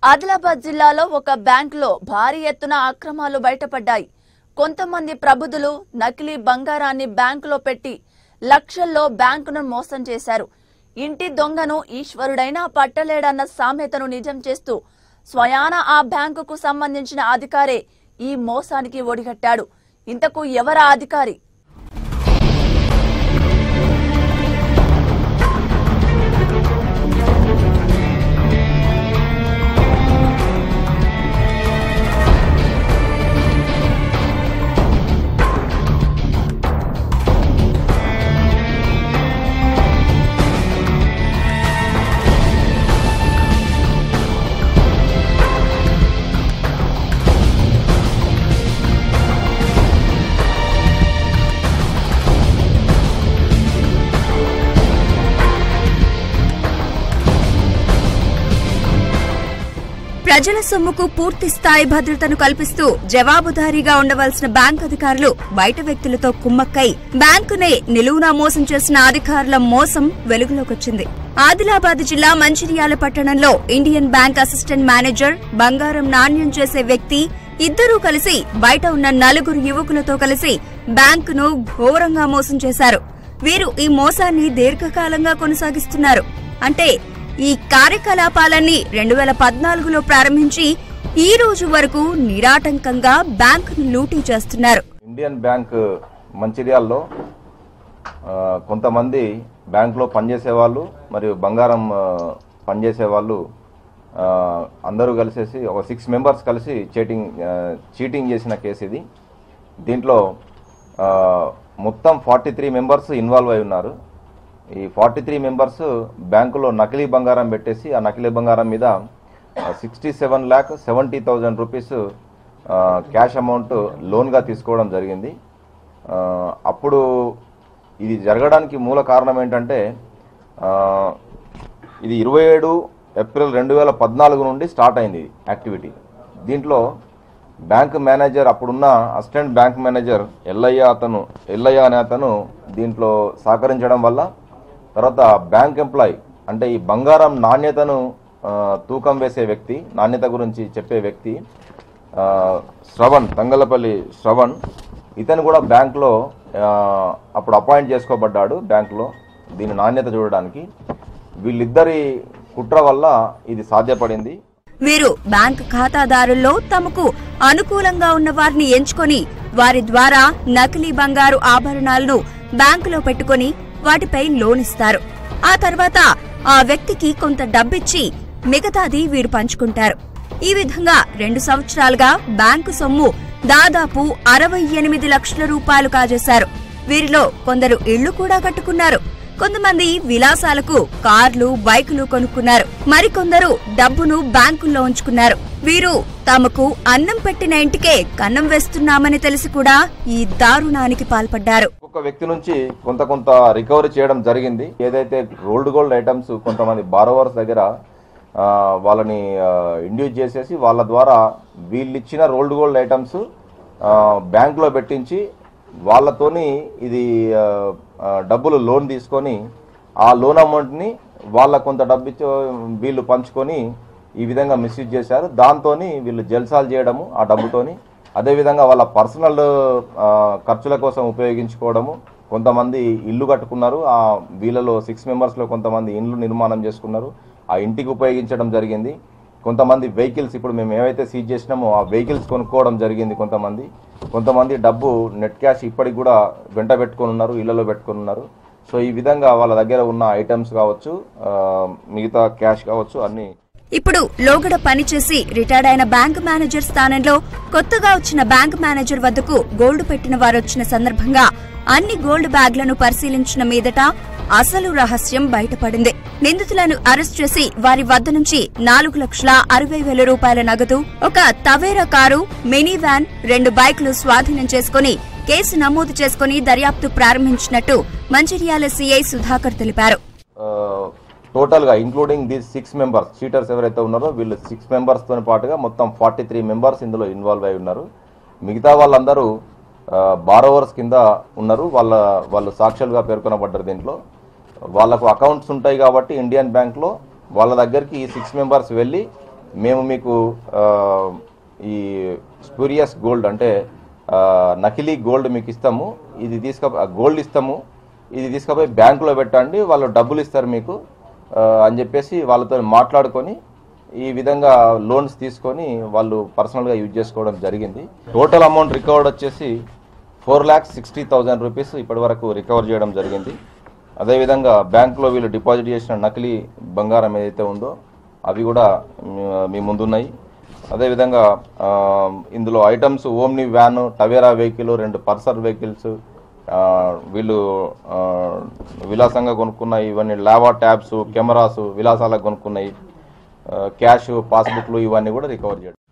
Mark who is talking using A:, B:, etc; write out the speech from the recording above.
A: ఆదిలాబాద్ జిల్లాలో ఒక బ్యాంకులో భారీ ఎత్తున అక్రమాలు బయటపడ్డాయి కొంతమంది ప్రబుధులు నకిలీ బంగారాన్ని బ్యాంకులో పెట్టి లక్షల్లో బ్యాంకును మోసం చేశారు ఇంటి దొంగను ఈశ్వరుడైనా పట్టలేడన్న సామెతను నిజం చేస్తూ స్వయాన ఆ బ్యాంకుకు సంబంధించిన అధికారే ఈ మోసానికి ఒడిగట్టాడు ఇంతకు ఎవరా అధికారి
B: ప్రజల సొమ్ముకు పూర్తి స్థాయి భద్రతను కల్పిస్తూ జవాబుదారీగా ఉండవలసిన బ్యాంక్ అధికారులు బయట వ్యక్తులతో కుమ్మక్కై బ్యాంకునే నిలువునా మోసం చేసిన అధికారుల మోసం వెలుగులోకొచ్చింది ఆదిలాబాద్ జిల్లా మంచిర్యాల పట్టణంలో ఇండియన్ బ్యాంక్ అసిస్టెంట్ మేనేజర్ బంగారం నాణ్యం చేసే వ్యక్తి ఇద్దరూ కలిసి బయట ఉన్న నలుగురు యువకులతో కలిసి బ్యాంకును ఘోరంగా మోసం చేశారు వీరు ఈ మోసాన్ని దీర్ఘకాలంగా కొనసాగిస్తున్నారు అంటే ఈ కార్యకలాపాలన్నీ రెండు వేల పద్నాలుగులో ప్రారంభించి ఈ రోజు వరకు నిరాటంకంగా బ్యాంకును లూటీ చేస్తున్నారు
C: ఇండియన్ బ్యాంక్ మంచిర్యాల్లో ఆ, కొంతమంది బ్యాంక్లో పనిచేసే వాళ్ళు మరియు బంగారం ఆ, పనిచేసే వాళ్ళు ఆ, అందరూ కలిసేసి ఒక సిక్స్ మెంబర్స్ కలిసి చీటింగ్ ఆ, చీటింగ్ చేసిన కేసు ఇది దీంట్లో ఆ, మొత్తం ఫార్టీ త్రీ మెంబర్స్ ఇన్వాల్వ్ అయి ఉన్నారు ఈ ఫార్టీ త్రీ మెంబర్స్ బ్యాంకులో నకిలీ బంగారం పెట్టేసి ఆ నకిలీ బంగారం మీద sixty seven lakh seventy thousand rupees cash amount లోన్గా తీసుకోవడం జరిగింది ఆ, అప్పుడు ఇది జరగడానికి మూల కారణం ఏంటంటే ఆ, ఇది ఇరవై ఏడు ఏప్రిల్ రెండు వేల పద్నాలుగు నుండి స్టార్ట్ అయింది ఈ యాక్టివిటీ దీంట్లో బ్యాంక్ మేనేజర్ అప్పుడున్న అసిస్టెంట్ బ్యాంక్ మేనేజర్ ఎల్లయ్య అతను ఎల్లయ్య అనే అతను దీంట్లో సహకరించడం వల్ల తర్వాత బ్యాంక్ ఎంప్లాయ్ అంటే ఈ బంగారం నాణ్యతను ఆ, తూకం వేసే వ్యక్తి నాణ్యత గురించి చెప్పే వ్యక్తి ఆ, శ్రవణ్ తంగలపల్లి శ్రవణ్ ఇతను కూడా బ్యాంక్లో ఆ, అప్పుడు అపాయింట్ చేసుకోబడ్డాడు బ్యాంక్లో దీని నాణ్యత చూడడానికి వీళ్ళిద్దరి కుట్ర వల్ల ఇది సాధ్యపడింది
B: వీరు బ్యాంక్ ఖాతాదారుల్లో తమకు అనుకూలంగా ఉన్న వారిని ఎంచుకొని వారి ద్వారా నకిలీ బంగారు ఆభరణాలను బ్యాంకులో పెట్టుకొని వాటిపై లోన్ ఇస్తారు ఆ తర్వాత ఆ వ్యక్తికి కొంత డబ్బిచ్చి మిగతాది వీరు పంచుకుంటారు ఈ విధంగా రెండు సంవత్సరాలుగా బ్యాంకు సొమ్ము దాదాపు అరవై ఎనిమిది లక్షల రూపాయలు కాజేశారు వీరిలో కొందరు ఇళ్లు కూడా కట్టుకున్నారు కొంతమంది విలాసాలకు కార్లు బైకులు కొనుక్కున్నారు మరికొందరు డబ్బును బ్యాంకుల్లో ఉంచుకున్నారు వీరు తమకు అన్నం పెట్టిన ఇంటికే కన్నం వేస్తున్నామని తెలిసి కూడా ఈ దారుణానికి పాల్పడ్డారు
C: ఒక్కొక్క వ్యక్తి నుంచి కొంత కొంత రికవరీ చేయడం జరిగింది ఏదైతే రోల్డ్ గోల్డ్ ఐటమ్స్ కొంతమంది బారోవర్స్ దగ్గర ఆ, వాళ్ళని ఇండ్యూస్ చేసేసి వాళ్ళ ద్వారా వీళ్ళు ఇచ్చిన రోల్డ్ గోల్డ్ ఐటమ్స్ బ్యాంకులో పెట్టించి వాళ్ళతోని ఇది ఆ, ఆ, డబ్బులు లోన్ తీసుకొని ఆ లోన్ అమౌంట్ని వాళ్ళ కొంత డబ్బు ఇచ్చి వీళ్ళు పంచుకొని ఈ విధంగా మిస్యూజ్ చేశారు దాంతోని వీళ్ళు జల్సాలు చేయడము ఆ డబ్బుతోని అదేవిధంగా వాళ్ళ పర్సనల్ ఆ, ఖర్చుల కోసం ఉపయోగించుకోవడము కొంతమంది ఇల్లు కట్టుకున్నారు ఆ వీళ్ళలో సిక్స్ మెంబర్స్లో కొంతమంది ఇండ్లు నిర్మాణం చేసుకున్నారు ఆ ఇంటికి ఉపయోగించడం జరిగింది కొంతమంది వెహికల్స్ ఇప్పుడు మేము ఏవైతే సీజ్ చేసినామో ఆ వెహికల్స్ కొనుక్కోవడం జరిగింది కొంతమంది కొంతమంది డబ్బు నెట్ క్యాష్ ఇప్పటికి కూడా వెంట పెట్టుకొని ఉన్నారు ఇళ్లలో పెట్టుకొని ఉన్నారు సో ఈ విధంగా వాళ్ళ దగ్గర ఉన్న ఐటమ్స్ కావచ్చు ఆ, మిగతా క్యాష్ కావచ్చు అన్నీ
B: ఇప్పుడు లోగడ పనిచేసి రిటైర్డ్ అయిన బ్యాంక్ మేనేజర్ స్థానంలో కొత్తగా వచ్చిన బ్యాంక్ మేనేజర్ వద్దకు గోల్డ్ పెట్టిన వారొచ్చిన సందర్భంగా అన్ని గోల్డ్ బ్యాగ్లను పరిశీలించిన మీదట అసలు రహస్యం బయటపడింది నిందితులను అరెస్ట్ చేసి వారి వద్ద నుంచి నాలుగు లక్షల అరవై వేల రూపాయల నగదు ఒక తవేరా కారు మినీ వ్యాన్ రెండు బైక్లు స్వాధీనం చేసుకుని కేసు నమోదు చేసుకుని దర్యాప్తు ప్రారంభించినట్టు మంచిర్యాల సీఐ సుధాకర్ తెలిపారు
C: టోటల్గా including these six members cheaters ఎవరైతే ఉన్నారో వీళ్ళు సిక్స్ మెంబర్స్తో పాటుగా మొత్తం ఫార్టీ త్రీ మెంబర్స్ ఇందులో ఇన్వాల్వ్ అయి ఉన్నారు మిగతా వాళ్ళందరూ బారోవర్స్ కింద ఉన్నారు వాళ్ళ వాళ్ళు సాక్షులుగా పేర్కొనబడ్డారు దీంట్లో వాళ్ళకు అకౌంట్స్ ఉంటాయి కాబట్టి ఇండియన్ బ్యాంక్లో వాళ్ళ దగ్గరికి ఈ సిక్స్ మెంబర్స్ వెళ్ళి మేము మీకు ఆ, ఈ స్పూరియస్ గోల్డ్ అంటే ఆ, నకిలీ గోల్డ్ మీకు ఇస్తాము ఇది తీసుక గోల్డ్ ఇస్తాము ఇది తీసుకుపోయి బ్యాంకులో పెట్టండి వాళ్ళు డబ్బులు ఇస్తారు మీకు ఆ, అని చెప్పేసి వాళ్ళతో మాట్లాడుకొని ఈ విధంగా లోన్స్ తీసుకొని వాళ్ళు పర్సనల్గా యూజ్ చేసుకోవడం జరిగింది టోటల్ అమౌంట్ రికవర్డ్ వచ్చేసి four lakhs sixty thousand rupees ఇప్పటి వరకు రికవర్ చేయడం జరిగింది అదేవిధంగా బ్యాంకులో వీళ్ళు డిపాజిట్ చేసిన నకిలీ బంగారం ఏదైతే ఉందో అవి కూడా మీ- మీ ముందున్నాయి అదేవిధంగా ఆ, ఇందులో items omni van Tavera vehicle రెండు పర్సర్ వెహికల్స్ ఆ, వీళ్ళు ఆ, విలాసంగా కొనుక్కున్నాయి ఇవన్నీ లావా ట్యాబ్స్ కెమెరాస్ విలాసాలకు కొనుక్కున్నాయి ఆ, క్యాష్ పాస్బుక్లు ఇవన్నీ కూడా రికవర్ చేయడం